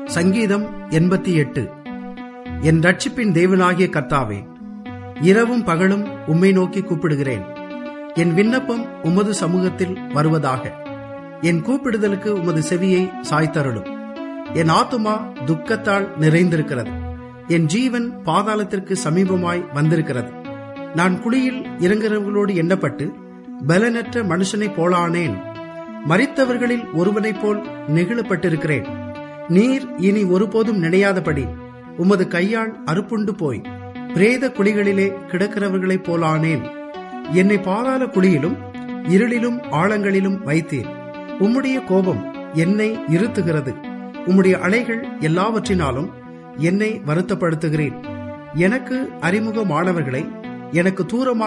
சங்கீதம் எண்பத்தி எட்டு என் ரட்சிப்பின் தேவனாகிய கர்த்தாவே இரவும் பகலும் உம்மை நோக்கி கூப்பிடுகிறேன் என் விண்ணப்பம் உமது சமூகத்தில் வருவதாக என் கூப்பிடுதலுக்கு உமது செவியை சாய்த்தருளும் என் ஆத்துமா துக்கத்தால் நிறைந்திருக்கிறது என் ஜீவன் பாதாளத்திற்கு சமீபமாய் வந்திருக்கிறது நான் குழியில் இறங்குறவர்களோடு எண்ணப்பட்டு பலனற்ற மனுஷனைப் போலானேன் மரித்தவர்களில் ஒருவனைப் போல் நெகிழப்பட்டிருக்கிறேன் நீர் இனி ஒருபோதும் நினையாதபடி உமது கையால் அறுப்புண்டு போய் பிரேத குழிகளிலே கிடக்கிறவர்களைப் போலானேன் என்னை பாதாள குழியிலும் இருளிலும் ஆழங்களிலும் வைத்தீர் உம்முடைய கோபம் என்னை இருத்துகிறது உம்முடைய அலைகள் எல்லாவற்றினாலும் என்னை வருத்தப்படுத்துகிறேன் எனக்கு அறிமுகமானவர்களை எனக்கு தூரமாக